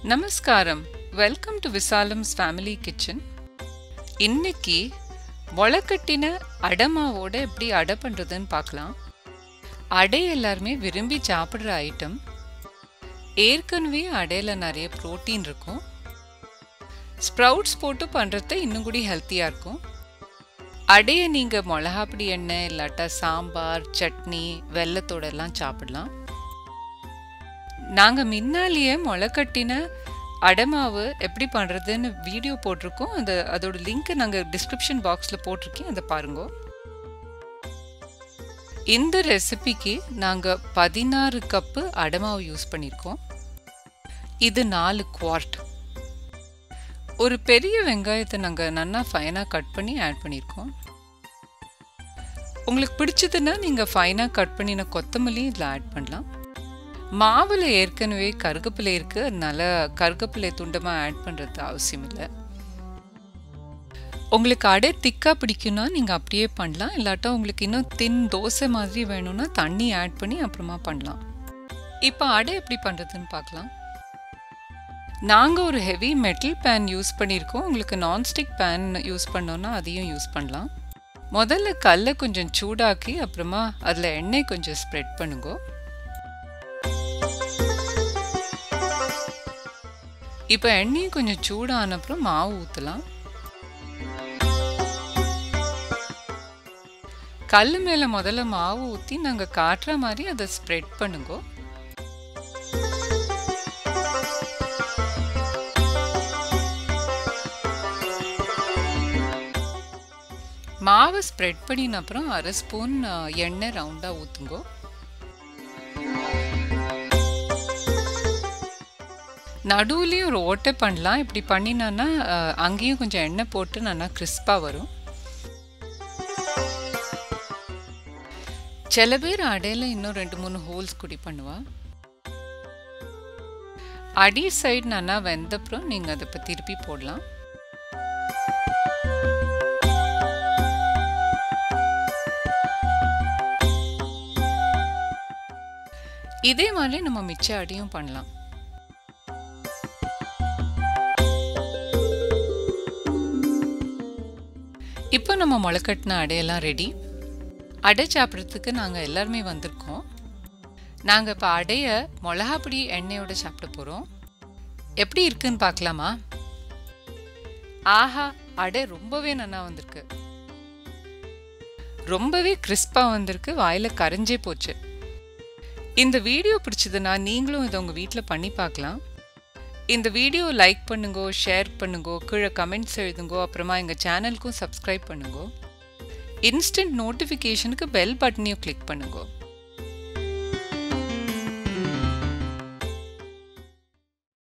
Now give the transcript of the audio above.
நமஸ்காரம் welcome to Visalam's family kitchen இன்னைக்கு முளைக்கட்டின அடமாவோட எப்படி அடை பண்ணுறதுன்னு பார்க்கலாம் அடை எல்லாருமே விரும்பி சாப்பிட்ற ஐட்டம் ஏற்கனவே அடையில் நிறைய ப்ரோட்டீன் இருக்கும் ஸ்ப்ரவுட்ஸ் போட்டு பண்ணுறது இன்னும் கூட ஹெல்த்தியாக இருக்கும் அடையை நீங்கள் மிளகாப்பொடி எண்ணெய் இல்லாட்டா சாம்பார் சட்னி வெள்ளத்தோட எல்லாம் சாப்பிடலாம் நாங்கள் முன்னாலேயே முளைக்கட்டின அடமாவு எப்படி பண்ணுறதுன்னு வீடியோ போட்டிருக்கோம் அந்த அதோட லிங்க் நாங்கள் டிஸ்கிரிப்ஷன் பாக்ஸில் போட்டிருக்கேன் அதை பாருங்க இந்த ரெசிபிக்கு நாங்கள் பதினாறு கப்பு அடமாவு யூஸ் பண்ணியிருக்கோம் இது நாலு குவார்ட் ஒரு பெரிய வெங்காயத்தை நாங்கள் நல்லா ஃபைனாக கட் பண்ணி ஆட் பண்ணியிருக்கோம் உங்களுக்கு பிடிச்சதுன்னா நீங்கள் ஃபைனாக கட் பண்ணின கொத்தமல்லி இதில் ஆட் பண்ணலாம் மாவில் ஏற்கனவே கருகப்பிலை இருக்குது அதனால கருகப்பிலை துண்டமாக ஆட் பண்ணுறது அவசியம் இல்லை உங்களுக்கு அடை திக்காக பிடிக்கும்னா நீங்கள் அப்படியே பண்ணலாம் இல்லாட்டா உங்களுக்கு இன்னும் தின் தோசை மாதிரி வேணும்னா தண்ணி ஆட் பண்ணி அப்புறமா பண்ணலாம் இப்போ அடை எப்படி பண்ணுறதுன்னு பார்க்கலாம் நாங்கள் ஒரு ஹெவி மெட்டல் பேன் யூஸ் பண்ணியிருக்கோம் உங்களுக்கு நான்ஸ்டிக் பேன் யூஸ் பண்ணோன்னா அதையும் யூஸ் பண்ணலாம் முதல்ல கல்லை கொஞ்சம் சூடாக்கி அப்புறமா அதில் எண்ணெய் கொஞ்சம் ஸ்ப்ரெட் பண்ணுங்க இப்போ எண்ணெயும் கொஞ்சம் சூடான அப்புறம் மாவு ஊற்றலாம் கல் மேலே முதல்ல மாவு ஊற்றி நாங்கள் காட்டுற மாதிரி அதை ஸ்ப்ரெட் பண்ணுங்க மாவை ஸ்ப்ரெட் பண்ணின அப்புறம் அரை ஸ்பூன் எண்ணெய் ரவுண்டாக ஊற்றுங்கோ நடுவுலேயும் ஒரு ஓட்டை பண்ணலாம் இப்படி பண்ணினான்னா அங்கேயும் கொஞ்சம் எண்ணெய் போட்டு நல்லா கிறிஸ்பாக வரும் சில பேர் அடையில் இன்னும் ரெண்டு மூணு ஹோல்ஸ் குடி பண்ணுவா அடி சைடு நல்லா வெந்தப்புறம் நீங்கள் அதை இப்போ திருப்பி போடலாம் இதே மாதிரி நம்ம மிச்ச அடியும் பண்ணலாம் இப்போ நம்ம முளைக்கட்டின அடையெல்லாம் ரெடி அடை சாப்பிட்றதுக்கு நாங்கள் எல்லாருமே வந்திருக்கோம் நாங்கள் இப்போ அடையை மிளகாப்பொடி எண்ணெயோட சாப்பிட போகிறோம் எப்படி இருக்குன்னு பார்க்கலாமா ஆஹா அடை ரொம்பவே நல்லா வந்திருக்கு ரொம்பவே கிறிஸ்பாக வந்திருக்கு வாயில் கரைஞ்சே போச்சு இந்த வீடியோ பிடிச்சதுன்னா நீங்களும் இதை உங்கள் வீட்டில் பண்ணி பார்க்கலாம் இந்த வீடியோ லைக் பண்ணுங்கோ ஷேர் பண்ணுங்கோ கீழே கமெண்ட்ஸ் எழுதுங்கோ அப்புறமா எங்கள் சேனலுக்கும் சப்ஸ்கிரைப் பண்ணுங்கோ இன்ஸ்டன்ட் நோட்டிஃபிகேஷனுக்கு பெல் பட்டனையும் கிளிக் பண்ணுங்கோ